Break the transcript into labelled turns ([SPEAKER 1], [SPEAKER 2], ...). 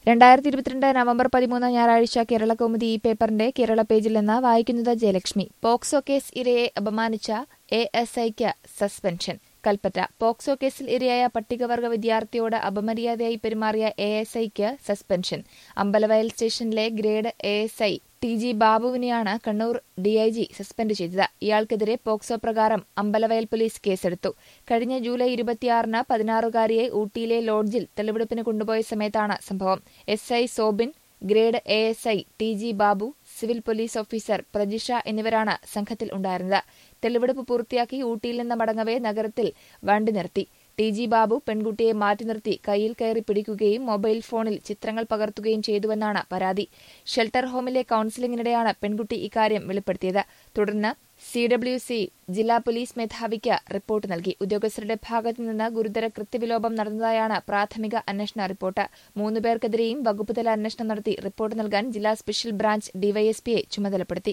[SPEAKER 1] രണ്ടായിരത്തി ഇരുപത്തിരണ്ട് നവംബർ പതിമൂന്ന് ഞായറാഴ്ച കേരള കൗമുദി ഈ പേപ്പറിന്റെ കേരള പേജിൽ നിന്ന് വായിക്കുന്നത് ജയലക്ഷ്മി പോക്സോ കേസ് ഇരയെ അപമാനിച്ച എ എസ് ഐക്ക് സസ്പെൻഷൻ കൽപ്പറ്റ പോക്സോ കേസിൽ ഇരയായ പട്ടികവർഗ വിദ്യാർത്ഥിയോട് അപമര്യാദയായി പെരുമാറിയ എ എസ് ഐക്ക് സസ്പെൻഷൻ അമ്പലവയൽ സ്റ്റേഷനിലെ grade A S I T G ബാബുവിനെയാണ് കണ്ണൂർ ഡിഐജി സസ്പെൻഡ് ചെയ്തത് ഇയാൾക്കെതിരെ പോക്സോ പ്രകാരം അമ്പലവയൽ പോലീസ് കേസെടുത്തു കഴിഞ്ഞ ജൂലൈ ഇരുപത്തിയാറിന് പതിനാറുകാരിയെ ഊട്ടിയിലെ ലോഡ്ജിൽ തെളിവെടുപ്പിന് കൊണ്ടുപോയ സമയത്താണ് സംഭവം S I Sobin grade A S I T G Babu civil police officer Prajisha എന്നിവരാണ് സംഘത്തിൽ ഉണ്ടായിരുന്നത് തെളിവെടുപ്പ് പൂർത്തിയാക്കി ഊട്ടിയിൽ നിന്ന് മടങ്ങവേ നഗരത്തിൽ വണ്ടി നിർത്തി ടി ജി ബാബു പെൺകുട്ടിയെ മാറ്റി നിർത്തി കയ്യിൽ കയറി പിടിക്കുകയും മൊബൈൽ ഫോണിൽ ചിത്രങ്ങൾ പകർത്തുകയും ചെയ്തുവെന്നാണ് പരാതി ഷെൽട്ടർ ഹോമിലെ കൌൺസിലിംഗിനിടെയാണ് പെൺകുട്ടി ഇക്കാര്യം വെളിപ്പെടുത്തിയത് തുടർന്ന് സി ഡബ്ല്യു സി ജില്ലാ പോലീസ് മേധാവിക്ക് റിപ്പോർട്ട് നൽകി ഉദ്യോഗസ്ഥരുടെ ഭാഗത്തു നിന്ന് ഗുരുതര കൃത്യവിലോപം നടന്നതായാണ് പ്രാഥമിക അന്വേഷണ റിപ്പോർട്ട് മൂന്നുപേർക്കെതിരെയും വകുപ്പുതല അന്വേഷണം നടത്തി റിപ്പോർട്ട് നൽകാൻ ജില്ലാ സ്പെഷ്യൽ ബ്രാഞ്ച് ഡിവൈഎസ്പിയെ ചുമതലപ്പെടുത്തി